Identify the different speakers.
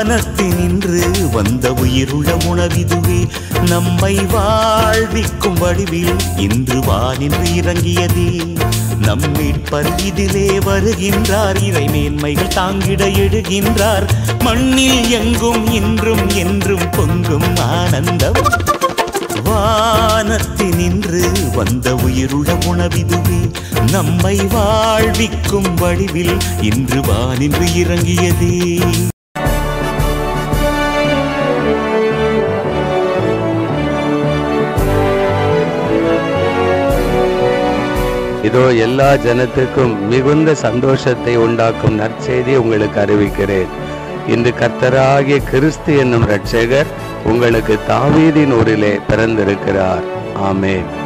Speaker 1: வானத்தினின்று வந்த உயிருள்ள உணவிதுவே நம்மை வாழ்விக்கும் வடிவில் இன்று வானின்று இறங்கியதே நம் மீட்பர் இதிலே வருகின்றார் இறை மேன்மைகள் தாங்கிட எழுகின்றார் மண்ணில் எங்கும் இன்றும் என்றும் பொங்கும் ஆனந்தம் வானத்தினின்று வந்த உயிருள்ள உணவிதுவே நம்மை வாழ்விக்கும் வடிவில் இன்று வானின்று இறங்கியதே
Speaker 2: இதோ எல்லா ஜனத்துக்கும் மிகுந்த சந்தோஷத்தை உண்டாக்கும் நற்செய்தி உங்களுக்கு அறிவிக்கிறேன் இன்று கர்த்தராகிய கிறிஸ்து என்னும் இரட்சகர் உங்களுக்கு தாவீதின் ஊரிலே பிறந்திருக்கிறார் ஆமென்